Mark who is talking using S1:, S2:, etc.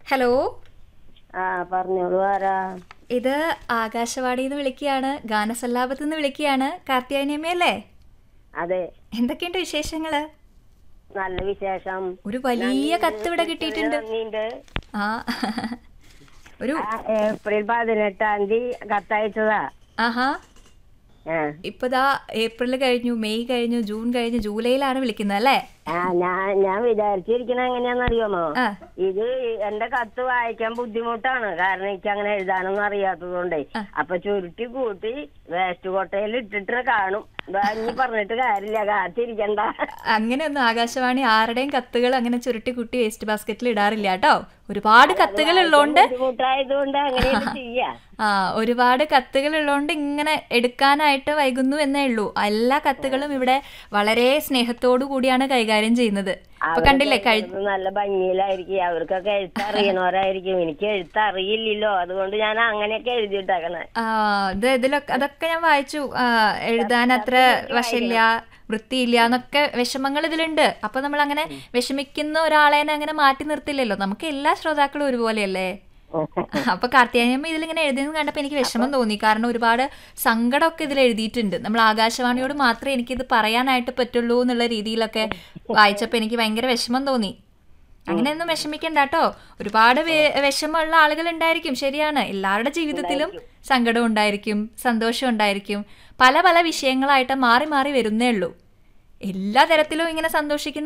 S1: Hello
S2: ആ പറഞ്ഞോളൂ ആരാ
S1: ഇത് ആകാശവാണിയിൽ നിന്ന് വിളിക്കുകയാണ് ഗാനസല്ലാപത്ത് നിന്ന് വിളിക്കുകയാണ് കാർത്തിയായനിയമ്മയല്ലേ
S2: അതെ
S1: എന്തൊക്കെയുണ്ട് വിശേഷങ്ങള്
S2: നല്ല വിശേഷം
S1: ഒരു വലിയ കത്ത് ഇവിടെ കിട്ടിയിട്ടുണ്ട്
S2: നന്ദിയുണ്ട്.
S1: ആ ഒരു
S2: ആ, ഏപ്രിൽ പതിനെട്ടാം തീയതി കത്തയച്ചതാ
S1: ആഹാ
S2: ആ
S1: ഇപ്പതാ ഏപ്രിൽ കഴിഞ്ഞു മെയ് കഴിഞ്ഞു ജൂൺ കഴിഞ്ഞു ജൂലൈയിലാണ് വിളിക്കുന്നത് അല്ലേ
S2: ആ, ഞാൻ ഞാൻ വിചാരിച്ചിരിക്കണ എങ്ങനെയാന്ന് അറിയാമോ
S1: ആ
S2: ഇത് എന്റെ കത്ത് വായിക്കാൻ ബുദ്ധിമുട്ടാണ് കാരണം എനിക്ക് അങ്ങനെ എഴുതാനൊന്നും അറിയാത്തത് കൊണ്ടേ അപ്പൊ ചുരുട്ടി കൂട്ടി വേസ്റ്റ് കൊട്ടയിൽ ഇട്ടിട്ട് കാണും ദാ ഇനി പറഞ്ഞിട്ട് കാര്യമില്ല കാത്തിരിക്കണ്ട
S1: അങ്ങനെയൊന്നും ആകാശവാണി ആരുടെയും കത്തുകൾ അങ്ങനെ ചുരുട്ടി കുട്ടി വേസ്റ്റ് ബാസ്ക്കറ്റിൽ ഇടാറില്ല കേട്ടോ ഒരുപാട് കത്തുകൾ ഉള്ളോണ്ട്
S2: ബുദ്ധിമുട്ടായതുകൊണ്ട് അങ്ങനെയൊക്കെ ചെയ്യാ
S1: ആ ഒരുപാട് കത്തുകൾ ഉള്ളോണ്ട് ഇങ്ങനെ എടുക്കാനായിട്ട് വൈകുന്നു എന്നേ ഉള്ളൂ എല്ലാ കത്തുകളും ഇവിടെ വളരെ സ്നേഹത്തോടു കൂടിയാണ് കൈകാര്യം ചെയ്യുന്നത് അപ്പൊ കണ്ടില്ലേ കഴി
S2: ഇത് നല്ല ഭംഗിയിലായിരിക്കും അവർക്കൊക്കെ എഴുത്തറിയണവരായിരിക്കും എനിക്ക് എഴുത്തറിയില്ലല്ലോ അതുകൊണ്ട് ഞാൻ അങ്ങനെയൊക്കെ എഴുതിയിട്ടേക്കണേ
S1: ആ ഇത് ഇതിലൊക്കെ അതൊക്കെ ഞാൻ വായിച്ചു ആ, എഴുതാൻ അത്ര വശമില്ല വൃത്തിയില്ല എന്നൊക്കെ വിഷമങ്ങൾ ഇതിലുണ്ട് അപ്പൊ നമ്മൾ അങ്ങനെ വിഷമിക്കുന്ന ഒരാളെ അങ്ങനെ മാറ്റി നിർത്തില്ലല്ലോ നമുക്ക് എല്ലാ ശ്രോതാക്കളും ഒരുപോലെയല്ലേ അപ്പൊ കാർത്തിയാനിയമ്മ ഇതിലിങ്ങനെ എഴുതിയെന്ന് കണ്ടപ്പോൾ എനിക്ക് വിഷമം തോന്നി കാരണം ഒരുപാട് സങ്കടമൊക്കെ ഇതിൽ എഴുതിയിട്ടുണ്ട് നമ്മൾ ആകാശവാണിയോട് മാത്രമേ എനിക്കിത് പറയാനായിട്ട് പറ്റുള്ളൂ എന്നുള്ള രീതിയിലൊക്കെ വായിച്ചപ്പോൾ എനിക്ക് ഭയങ്കര വിഷമം തോന്നി അങ്ങനെയൊന്നും വിഷമിക്കണ്ട കേട്ടോ ഒരുപാട് വേ- വിഷമമുള്ള ആളുകൾ ഉണ്ടായിരിക്കും ശരിയാണ് എല്ലാവരുടെ ജീവിതത്തിലും സങ്കടം ഉണ്ടായിരിക്കും സന്തോഷം ഉണ്ടായിരിക്കും പല പല വിഷയങ്ങളായിട്ട് മാറി മാറി വരുന്നേ ഉള്ളൂ എല്ലാ തരത്തിലും ഇങ്ങനെ സന്തോഷിക്കുന്ന